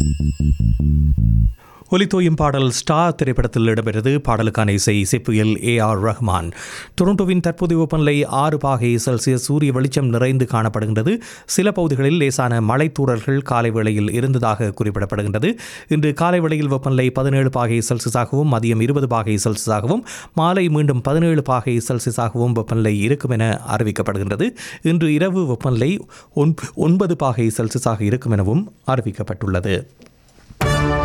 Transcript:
ஒலித்தோயும் பாடல் ஸ்டார் திரைப்படத்தில் இடம்பெற்றது பாடலுக்கான இசை இசைப்புயல் ஏ ஆர் ரஹ்மான் டொரண்டோவின் தற்போதைய வெப்பநிலை ஆறு பாகை செல்சியஸ் சூரிய வெளிச்சம் நிறைந்து காணப்படுகின்றது சில பகுதிகளில் லேசான மழைத்தூறல்கள் காலை வேளையில் இருந்ததாக குறிப்பிடப்படுகின்றது இன்று காலை வேளையில் வெப்பநிலை பதினேழு பாகை செல்சியஸாகவும் மதியம் இருபது பாகை செல்சியஸாகவும் மாலை மீண்டும் பதினேழு பாகை செல்சியஸாகவும் வெப்பநிலை இருக்கும் என அறிவிக்கப்படுகின்றது இன்று இரவு வெப்பநிலை ஒன்பது பாகை செல்சியஸாக இருக்கும் எனவும் அறிவிக்கப்பட்டுள்ளது